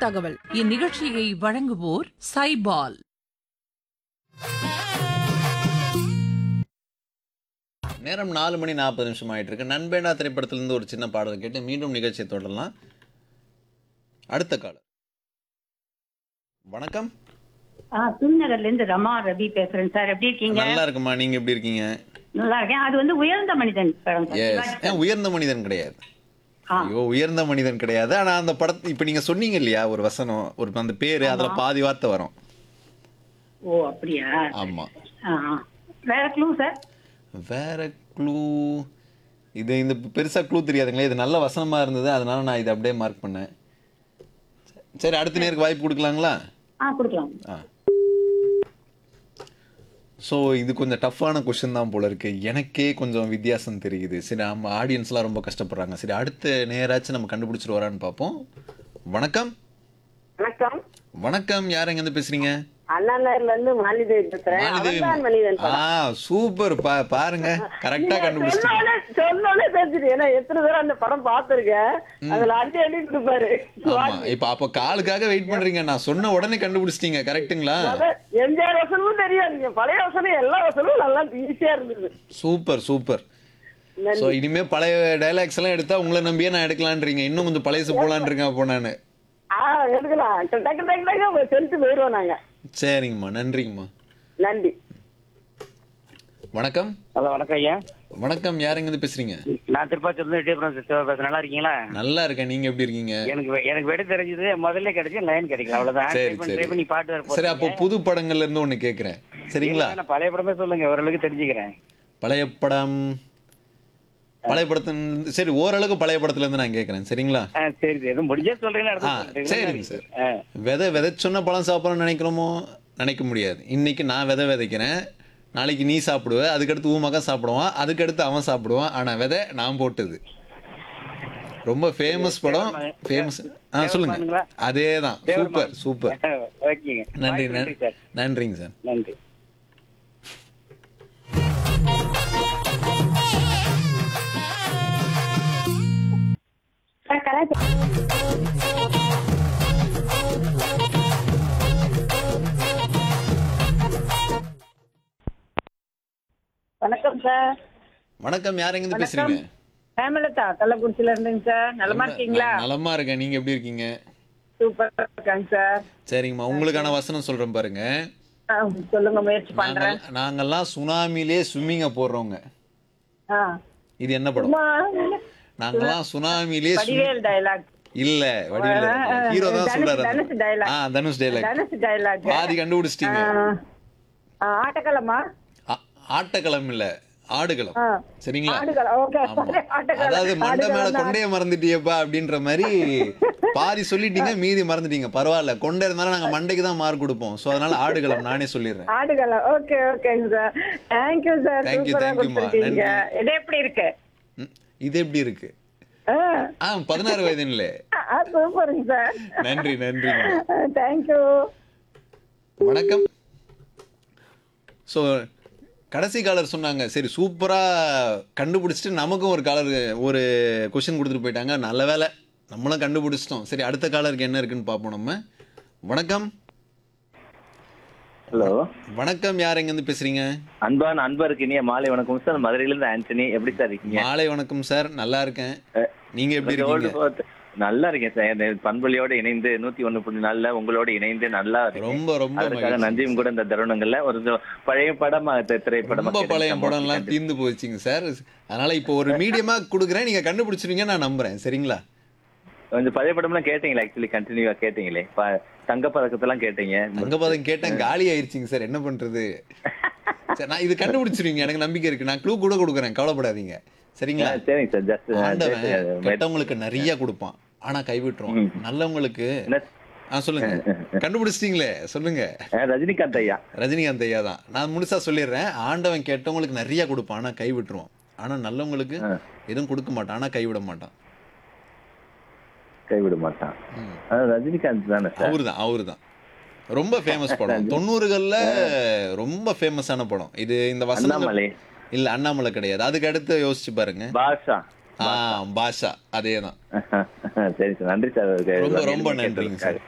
தகவல் இந்நிகழ்ச்சியை வழங்குவோர் சைபால் நேரம் நாலு மணி நாற்பது நிமிஷம் ஆயிட்டு இருக்கு நண்பேண்டா திரைப்படத்திலிருந்து ஒரு சின்ன பாடல் கேட்டு மீண்டும் நிகழ்ச்சியை தொடரலாம் அடுத்த காலம் வணக்கம் ஆ துணிநகர்ல இருந்து ரமா ரவி பேசுறேன் சார் எப்படி இருக்கீங்க நல்லா இருக்குமா நீங்க எப்படி இருக்கீங்க நல்லா இருக்கேன் அது வந்து உயர்ந்த மனிதன் படம் சார். எஸ் சிவாஜி ஏன் உயர்ந்த மனிதன் கிடையாது ஆ. ஐயோ உயர்ந்த மனிதன் கிடையாது ஆனா அந்த படத்தை இப்ப நீங்க சொன்னீங்க இல்லையா ஒரு வசனம் ஒரு அந்த பேரு அதுல பாதி வார்த்தை வரும் ஓ அப்படியா ஆமா ஆ, ஆ. வேற க்ளூ சார் வேற க்ளூ இது இந்த பெருசா க்ளூ தெரியாதுங்களே இது நல்ல வசனமா இருந்தது அதனால நான் இதை அப்படியே மார்க் பண்ணேன் சரி அடுத்த நேருக்கு வாய்ப்பு கொடுக்கலாங்களா ஆ கொடுக்கலாம் ஆ ஸோ இது கொஞ்சம் டஃப்பான கொஷின் தான் போல இருக்கு எனக்கே கொஞ்சம் வித்தியாசம் தெரியுது சரி நம்ம ஆடியன்ஸ்லாம் ரொம்ப கஷ்டப்படுறாங்க சரி அடுத்த நேராச்சும் நம்ம கண்டுபிடிச்சிட்டு வரான்னு பார்ப்போம் வணக்கம் வணக்கம் வணக்கம் யார் எங்கேருந்து பேசுறீங்க அண்ணா நகர்ல இருந்து மாலிதேவி பேசுறேன் மாலதேவி. அவன்தான் மனிதன் ஆ சூப்பர் பா பாருங்க கரெக்டா கண்டுபிடிச்சிட்டீங்க சொன்னோடனே சொன்னோடனே தெரிஞ்சுது ஏன்னா எத்தனை தடவை அந்த படம் பார்த்திருக்கேன் அதுல அடி அடி கொடுப்பாரு ஆமா இப்ப அப்ப காலுக்காக வெயிட் பண்றீங்க நான் சொன்ன உடனே கண்டுபிடிச்சிட்டீங்க கரெக்ட்டுங்களா அதான் எம்ஜிஆர் வசனமும் தெரியும் நீங்க பழைய வசனம் எல்லா வசனமும் நல்லா ஈஸியா இருந்தது சூப்பர் சூப்பர் நன்றி. ஸோ இனிமே பழைய டைலாக்ஸ் எல்லாம் எடுத்தா உங்களை நம்பியே நான் எடுக்கலான்றீங்க இன்னும் கொஞ்சம் பழையசு போலான் இருக்கேன் அப்போ நான் ஆ எடுக்கலாம் டக்கு டக்கு டக்கு டக்கு செலுத்து போயிடுவோம் நாங்க சரிங்கம்மா நன்றிங்கம்மா நன்றி வணக்கம் ஹலோ வணக்கம் ஐயா வணக்கம் யார் எங்கேருந்து பேசுறீங்க நான் திருப்பாச்சூர்ல டீபுரம் சிஸ்டர் பேசுறேன் நல்லா இருக்கீங்களா நல்லா இருக்கேன் நீங்க எப்படி இருக்கீங்க எனக்கு வெ- எனக்கு வெடி தெரிஞ்சது முதல்ல கிடைச்சு லைன் கிடைக்கல அவ்வளவுதான் சரி ட்ரை பண்ணி சரி ட்ரை பண்ணி பாட்டு வர சரி அப்போ புது படங்கள்ல இருந்து ஒண்ணு கேக்குறேன் சரிங்களா நான் பழைய படமே சொல்லுங்க ஓரளவுக்கு தெரிஞ்சுக்கிறேன் பழைய படம் பழைய படத்தின் சரி ஓரளவுக்கு பழைய படத்துல இருந்து நான் கேக்குறேன் சரிங்களா ஆ, சரி சரி எதுவும் முடிஞ்சே சொல்றீங்களா ஆ அடுத்து சரிங்க சார் ஆ, விதை விதைச்சொன்ன பழம் சாப்பிடணும்னு நினைக்கிறோமோ நினைக்க முடியாது இன்னைக்கு நான் விதை விதைக்கிறேன் நாளைக்கு நீ சாப்பிடுவ அதுக்கடுத்து உன் மகன் சாப்பிடுவான் அதுக்கடுத்து அவன் சாப்பிடுவான் ஆனா விதை நான் போட்டது ரொம்ப ஃபேமஸ் படம் ஃபேமஸ் ஆ சொல்லுங்க தேவமானுங்களா? அதே தான் சூப்பர் சூப்பர் ஓகேங்க நன்றி வாய்ப்பு நன்றி சார் நன்றிங்க சார் நன்றி சார் கலாச்சாரம் வணக்கம் சார் வணக்கம் யார் எங்கேருந்து பேசுறீங்க ஹேமலதா கள்ளக்குறிச்சியில இருந்துங்க சார் நலமா இருக்கீங்களா நான் நலமா இருக்கேன் நீங்க எப்படி இருக்கீங்க சூப்பர் இருக்காங்க சார் சரிங்கம்மா உங்களுக்கான வசனம் சொல்றேன் பாருங்க ஆ, சொல்லுங்க முயற்சி பண்றேன் நாங்கள் நாங்கெல்லாம் சுனாமிலே ஸ்விம்மிங்க போடுறோங்க ஆ. இது என்ன படம் சும்மா நாங்கெல்லாம் சுனாமிலே swim- வடிவேல் டயலாக் இல்ல வடிவில் ஹீரோ தான் தனுஷ், சொல்றாரு தனுஷ் dialogue. ஆ தனுஷ் டைலாக் தனுஷ் டயலாக் பாதி கண்டுபிடிச்சிட்டீங்க ஆட்டக்களமா ஆ- ஆட்டக்களம் இல்ல ஆடுகளம் ஆ. சரிங்களா ஆடுகளம், okay. ஆமா. ஆட்டக்களம். அதாவது மண்டை ஆடுகளம் மேல தான். கொண்டைய மறந்துட்டியப்பா அப்படின்ற மாதிரி பாதி சொல்லிட்டீங்க மீதி மறந்துட்டீங்க பரவாயில்ல கொண்டை இருந்தாலும் நாங்க மண்டைக்கு தான் மார்க் கொடுப்போம் சோ அதனால ஆடுகளம் நானே சொல்லிடுறேன் ஆடுகளம் ஓகே ஓகேங்க sir thank you sir Thank you, சூப்பரா thank you, மா. கொடுத்துருக்கீங்க நன்றி. இது எப்படி இருக்கு ம், இது எப்படி இருக்கு ஆ ஆ பதினாறு வயதுல ஆ, சூப்பருங்க சார் நன்றி நன்றிங்க தேங்க்யூ வணக்கம் ஸோ கடைசி காலர் சொன்னாங்க சரி சூப்பராக கண்டுபிடிச்சிட்டு நமக்கும் ஒரு காலர் ஒரு கொஷின் கொடுத்துட்டு போயிட்டாங்க நல்ல வேலை நம்மளும் கண்டுபிடிச்சிட்டோம் சரி அடுத்த காலருக்கு என்ன இருக்குன்னு பார்ப்போம் நம்ம வணக்கம் ஹலோ வணக்கம் யார் எங்கேருந்து பேசுறீங்க அன்பான அன்பருக்கு இனிய மாலை வணக்கம் சார் மதுரையில இருந்து ஆண்டனி எப்படி சார் இருக்கீங்க மாலை வணக்கம் சார் நல்லா இருக்கேன் நீங்க எப்படி கொஞ்சம் old இருக்கீங்க photo- நல்லா இருக்கேன் சார் இந்த பண்பொழியோட இணைந்து நூத்தி ஒண்ணு புள்ளி நாலுல உங்களோட இணைந்து நல்லா இருக்கேன். ரொம்ப ரொம்ப அதற்காக மகிழ்ச்சி. நன்றியும் கூட இந்த தருணங்கள்ல ஒரு இது பழைய படமா தி- திரைப்படமா ரொம்ப பழைய படம்லாம் தீர்ந்து போச்சுங்க சார் அதனால இப்போ ஒரு மீடியமா கொடுக்குறேன் நீங்க கண்டுபிடிச்சிருவீங்க நான் நம்புறேன் சரிங்களா கொஞ்சம் பழைய படம்லாம் கேட்டீங்களா ஆக்சுவலி கண்டினியூவா கேட்டீங்களே ப- தங்க பதக்கத்தெல்லாம் கேட்டீங்க தங்கபாதம் கேட்டேன் காலி ஆயிருச்சுங்க சார் என்ன பண்றது சரி நான் இது கண்டுபிடிச்சிருவீங்க எனக்கு நம்பிக்கை இருக்கு நான் க்ளூ கூட கொடுக்குறேன் கவலைப்படாதீங்க சரிங்களா ஆ, சரிங்க சார் ஜஸ்ட் ஆண்டவன் கெட்டவங்களுக்கு நிறைய கொடுப்பான் ஆனா கைவிட்டுருவான் நல்லவங்களுக்கு ஆ சொல்லுங்க கண்டுபிடிச்சிட்டீங்களே சொல்லுங்க ரஜினிகாந்த் ஐயா ரஜினிகாந்த் ஐயா தான் நான் முழுசா சொல்லிடுறேன் ஆண்டவன் கெட்டவங்களுக்கு நிறைய கொடுப்பான் ஆனா கைவிட்டுருவான் ஆனா நல்லவங்களுக்கு எதுவும் கொடுக்க மாட்டான் ஆனா கைவிட மாட்டான் கைவிட மாட்டான் ம். அஹ் ரஜினிகாந்த் தானே சார் அவரு தான் அவரு தான் ரொம்ப ஃபேமஸ் படம் தொண்ணூறுகள்ல ரொம்ப ஃபேமஸான படம் இது இந்த வசனம் அண்ணாமலை இல்ல அண்ணாமலை கிடையாது அதுக்கு அடுத்து யோசிச்சு பாருங்க பாஷா ஆ பாஷா அதே தான் சரி சார் நன்றி சார் ரொம்ப ரொம்ப நன்றிங்க சார்